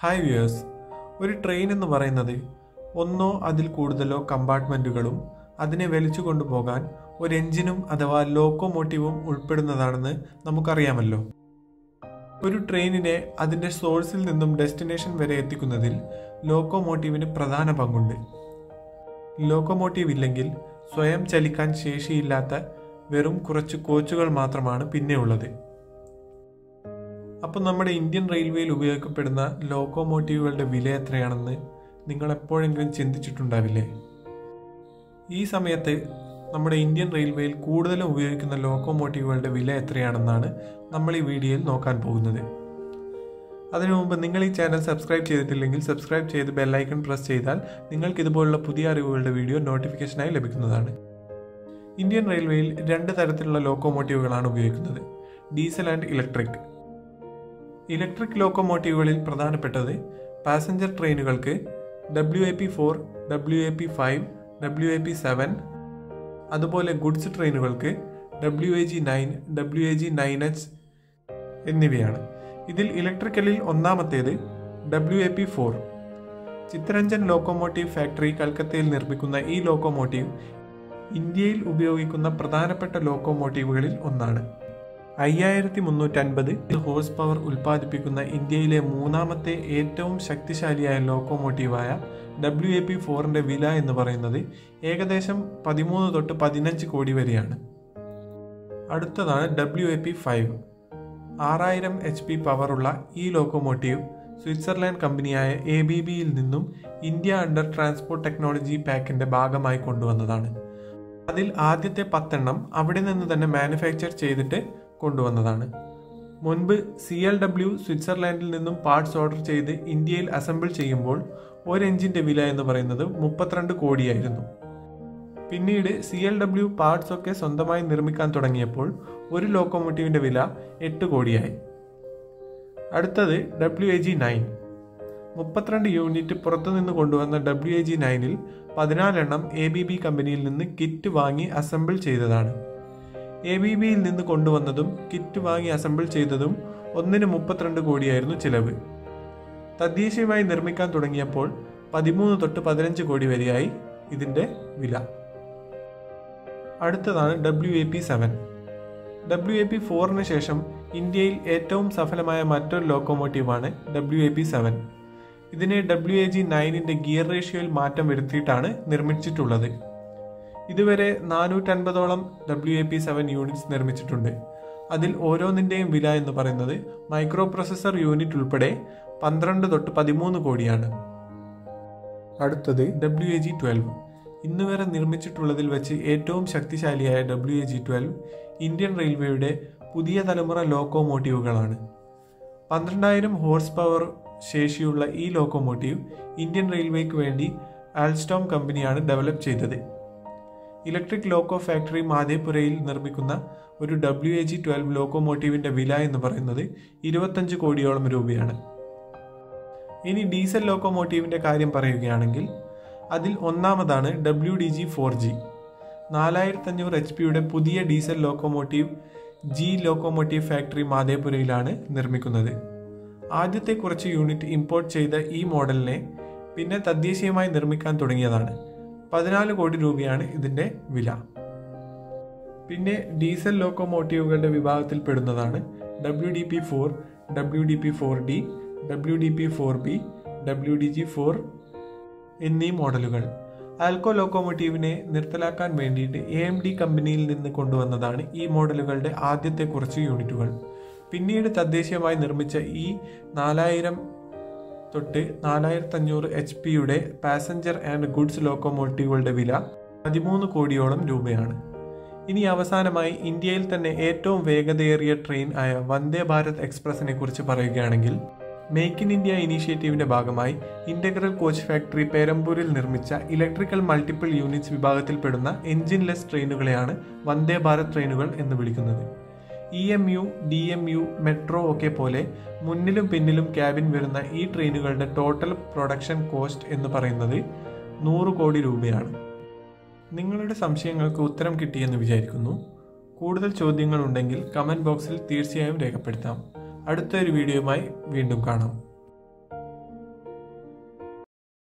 hi viewers ഒരു train എന്ന് പറയുന്നത് ഒന്നോ അതിൽ കൂടുതലോ കമ്പാർട്ട്മെൻറ്റുകളും അതിനെ വലിച്ചു കൊണ്ടുപോകാൻ ഒരു എഞ്ചിനും അഥവാ ലോക്കോമോട്ടീവും ഉൾപ്പെടുന്നതാണെന്ന് നമുക്കറിയാമല്ലോ ഒരു ട്രെയിനിനെ അതിൻ്റെ സോഴ്സിൽ നിന്നും ഡെസ്റ്റിനേഷൻ വരെ എത്തിക്കുന്നതിൽ ലോക്കോമോട്ടീവിന് പ്രധാന പങ്കുണ്ട് ലോക്കോമോട്ടീവ് ഇല്ലെങ്കിൽ സ്വയം ചലിക്കാൻ ശേഷിയില്ലാത്ത വെറും കുറച്ച് കോച്ചുകൾ മാത്രമാണ് പിന്നെയുള്ളത് അപ്പോൾ നമ്മുടെ ഇന്ത്യൻ റെയിൽവേയിൽ ഉപയോഗിക്കപ്പെടുന്ന ലോക്കോമോട്ടീവുകളുടെ വില എത്രയാണെന്ന് നിങ്ങൾ എപ്പോഴെങ്കിലും ചിന്തിച്ചിട്ടുണ്ടാവില്ലേ ഈ സമയത്ത് നമ്മുടെ ഇന്ത്യൻ റെയിൽവേയിൽ കൂടുതലും ഉപയോഗിക്കുന്ന ലോക്കോമോട്ടീവുകളുടെ വില എത്രയാണെന്നാണ് നമ്മൾ ഈ വീഡിയോയിൽ നോക്കാൻ പോകുന്നത് അതിനു മുമ്പ് നിങ്ങൾ ഈ ചാനൽ സബ്സ്ക്രൈബ് ചെയ്തിട്ടില്ലെങ്കിൽ സബ്സ്ക്രൈബ് ചെയ്ത് ബെല്ലൈക്കൺ പ്രസ് ചെയ്താൽ നിങ്ങൾക്ക് ഇതുപോലുള്ള പുതിയ അറിവുകളുടെ വീഡിയോ നോട്ടിഫിക്കേഷനായി ലഭിക്കുന്നതാണ് ഇന്ത്യൻ റെയിൽവേയിൽ രണ്ട് തരത്തിലുള്ള ലോക്കോമോട്ടീവുകളാണ് ഉപയോഗിക്കുന്നത് ഡീസൽ ആൻഡ് ഇലക്ട്രിക് ഇലക്ട്രിക് ലോക്കോമോട്ടീവുകളിൽ പ്രധാനപ്പെട്ടത് പാസഞ്ചർ ട്രെയിനുകൾക്ക് W A P four W A P five W A P seven അതുപോലെ ഗുഡ്സ് ട്രെയിനുകൾക്ക് W A G nine W A G nine H എന്നിവയാണ് ഇതിൽ ഇലക്ട്രിക്കലിൽ ഒന്നാമത്തേത് W A P four Chittaranjan locomotive factory കൽക്കത്തയിൽ നിർമ്മിക്കുന്ന ഈ ലോക്കോമോട്ടീവ് ഇന്ത്യയിൽ ഉപയോഗിക്കുന്ന പ്രധാനപ്പെട്ട ലോക്കോമോട്ടീവുകളിൽ ഒന്നാണ് അയ്യായിരത്തി മുന്നൂറ്റൻപത് ഹോഴ്സ് പവർ ഉൽപ്പാദിപ്പിക്കുന്ന ഇന്ത്യയിലെ മൂന്നാമത്തെ ഏറ്റവും ശക്തിശാലിയായ ലോക്കോമോട്ടീവായ ഡബ്ല്യു എ പി ഫോറിന്റെ വില എന്ന് പറയുന്നത് ഏകദേശം പതിമൂന്ന് തൊട്ട് പതിനഞ്ച് കോടി വരെയാണ് അടുത്തതാണ് ഡബ്ല്യു എ പി ഫൈവ് ആറായിരം എച്ച് പി പവറുള്ള ഈ ലോക്കോമോട്ടീവ് സ്വിറ്റ്സർലാൻഡ് കമ്പനിയായ എ ബി ബിയിൽ നിന്നും ഇന്ത്യ അണ്ടർ ട്രാൻസ്പോർട്ട് ടെക്നോളജി പാക്കിന്റെ ഭാഗമായി കൊണ്ടുവന്നതാണ് അതിൽ ആദ്യത്തെ പത്തെണ്ണം അവിടെ നിന്ന് തന്നെ മാനുഫാക്ചർ ചെയ്തിട്ട് കൊണ്ടുവന്നതാണ് മുൻപ് സി എൽ ഡബ്ല്യു സ്വിറ്റ്സർലാൻഡിൽ നിന്നും പാർട്സ് ഓർഡർ ചെയ്ത് ഇന്ത്യയിൽ അസംബിൾ ചെയ്യുമ്പോൾ ഒരു എഞ്ചിന്റെ വില എന്ന് പറയുന്നത് മുപ്പത്തിരണ്ട് കോടിയായിരുന്നു പിന്നീട് സി എൽ ഡബ്ല്യു പാർട്സ് ഒക്കെ സ്വന്തമായി നിർമ്മിക്കാൻ തുടങ്ങിയപ്പോൾ ഒരു ലോക്കോമോട്ടീവിന്റെ വില എട്ട് കോടിയായി അടുത്തത് ഡബ്ല്യു എ ജി നയൻ മുപ്പത്തിരണ്ട് യൂണിറ്റ് പുറത്തുനിന്ന് കൊണ്ടുവന്ന ഡബ്ല്യു എ ജി നയനിൽ പതിനാലെണ്ണം എ ബി ബി കമ്പനിയിൽ നിന്ന് കിറ്റ് വാങ്ങി അസംബിൾ ചെയ്തതാണ് എ ബി ബിയിൽ നിന്ന് കൊണ്ടുവന്നതും കിറ്റ് വാങ്ങി അസംബിൾ ചെയ്തതും ഒന്നിന് മുപ്പത്തിരണ്ട് കോടിയായിരുന്നു ചിലവ് തദ്ദേശീയമായി നിർമ്മിക്കാൻ തുടങ്ങിയപ്പോൾ പതിമൂന്ന് തൊട്ട് പതിനഞ്ച് കോടി വരെയായി ഇതിൻ്റെ വില അടുത്തതാണ് W A P seven W A P ഫോറിന് ശേഷം ഇന്ത്യയിൽ ഏറ്റവും സഫലമായ മറ്റൊരു ലോക്കോമോട്ടീവാണ് ഡബ്ല്യു എ പി സെവൻ ഇതിനെ ഡബ്ല്യു എ ജി നയനിന്റെ ഗിയർ റേഷ്യോയിൽ മാറ്റം വരുത്തിയിട്ടാണ് നിർമ്മിച്ചിട്ടുള്ളത് ഇതുവരെ നാനൂറ്റൻപതോളം W A P seven units നിർമ്മിച്ചിട്ടുണ്ട് അതിൽ ഓരോന്നിൻ്റെയും വില എന്ന് പറയുന്നത് മൈക്രോ പ്രൊസസർ യൂണിറ്റ് ഉൾപ്പെടെ പന്ത്രണ്ട് തൊട്ട് പതിമൂന്ന് കോടിയാണ് അടുത്തത് ഡബ്ല്യു എ ജി ട്വൽവ് ഇന്ന് വരെ നിർമ്മിച്ചിട്ടുള്ളതിൽ വെച്ച് ഏറ്റവും ശക്തിശാലിയായ W A G twelve Indian റെയിൽവേയുടെ പുതിയ തലമുറ ലോക്കോമോട്ടീവുകളാണ് പന്ത്രണ്ടായിരം ഹോഴ്സ് പവർ ശേഷിയുള്ള ഈ ലോക്കോമോട്ടീവ് ഇന്ത്യൻ റെയിൽവേക്ക് വേണ്ടി ആൽസ്റ്റോം കമ്പനിയാണ് ഡെവലപ്പ് ചെയ്തത് ഇലക്ട്രിക് ലോക്കോ ഫാക്ടറി മാതേപുരയിൽ നിർമ്മിക്കുന്ന ഒരു ഡബ്ല്യു എ ജി ട്വൽവ് ലോക്കോമോട്ടീവിന്റെ വില എന്ന് പറയുന്നത് ഇരുപത്തഞ്ച് കോടിയോളം രൂപയാണ് ഇനി ഡീസൽ ലോക്കോമോട്ടീവിന്റെ കാര്യം പറയുകയാണെങ്കിൽ അതിൽ ഒന്നാമതാണ് W D G four G നാലായിരത്തി അഞ്ഞൂറ് എച്ച് പിയുടെ പുതിയ diesel locomotive G locomotive factory മാതേപുരയിലാണ് നിർമ്മിക്കുന്നത് ആദ്യത്തെ കുറച്ച് യൂണിറ്റ് ഇമ്പോർട്ട് ചെയ്ത ഈ മോഡലിനെ പിന്നെ തദ്ദേശീയമായി നിർമ്മിക്കാൻ തുടങ്ങിയതാണ് പതിനാല് കോടി രൂപയാണ് ഇതിന്റെ വില പിന്നെ ഡീസൽ ലോക്കോമോട്ടീവുകളുടെ വിഭാഗത്തിൽ പെടുന്നതാണ് W D P four W D P four D W D P four B W D G four എന്നീ മോഡലുകൾ ആൽക്കോ ലോക്കോമോട്ടീവിനെ നിർത്തലാക്കാൻ വേണ്ടിയിട്ട് എ എം ഡി കമ്പനിയിൽ നിന്ന് കൊണ്ടുവന്നതാണ് ഈ മോഡലുകളുടെ ആദ്യത്തെ കുറച്ച് യൂണിറ്റുകൾ പിന്നീട് തദ്ദേശീയമായി നിർമ്മിച്ച ഈ നാലായിരം തൊട്ട് നാലായിരത്തി അഞ്ഞൂറ് എച്ച് പിയുടെ പാസഞ്ചർ ആൻഡ് ഗുഡ്സ് ലോക്കോമോട്ടീവുകളുടെ വില പതിമൂന്ന് കോടിയോളം രൂപയാണ് ഇനി അവസാനമായി ഇന്ത്യയിൽ തന്നെ ഏറ്റവും വേഗതയേറിയ ട്രെയിൻ ആയ വന്ദേ ഭാരത് എക്സ്പ്രസിനെ കുറിച്ച് പറയുകയാണെങ്കിൽ മേക്ക് ഇൻ ഇന്ത്യ ഇനീഷ്യേറ്റീവിന്റെ ഭാഗമായി ഇന്റഗ്രൽ കോച്ച് ഫാക്ടറി പേരമ്പൂരിൽ നിർമ്മിച്ച ഇലക്ട്രിക്കൽ മൾട്ടിപ്പിൾ യൂണിറ്റ്സ് വിഭാഗത്തിൽപ്പെടുന്ന എഞ്ചിൻലെസ് ട്രെയിനുകളെയാണ് വന്ദേ ഭാരത് ട്രെയിനുകൾ എന്ന് വിളിക്കുന്നത് E M U D M U metro ഒക്കെ പോലെ മുന്നിലും പിന്നിലും ക്യാബിൻ വരുന്ന ഈ ട്രെയിനുകളുടെ ടോട്ടൽ പ്രൊഡക്ഷൻ കോസ്റ്റ് എന്ന് പറയുന്നത് നൂറ് കോടി രൂപയാണ് നിങ്ങളുടെ സംശയങ്ങൾക്ക് ഉത്തരം കിട്ടിയെന്ന് വിചാരിക്കുന്നു കൂടുതൽ ചോദ്യങ്ങൾ ഉണ്ടെങ്കിൽ കമൻറ്റ് ബോക്സിൽ തീർച്ചയായും രേഖപ്പെടുത്താം അടുത്തൊരു വീഡിയോയുമായി വീണ്ടും കാണാം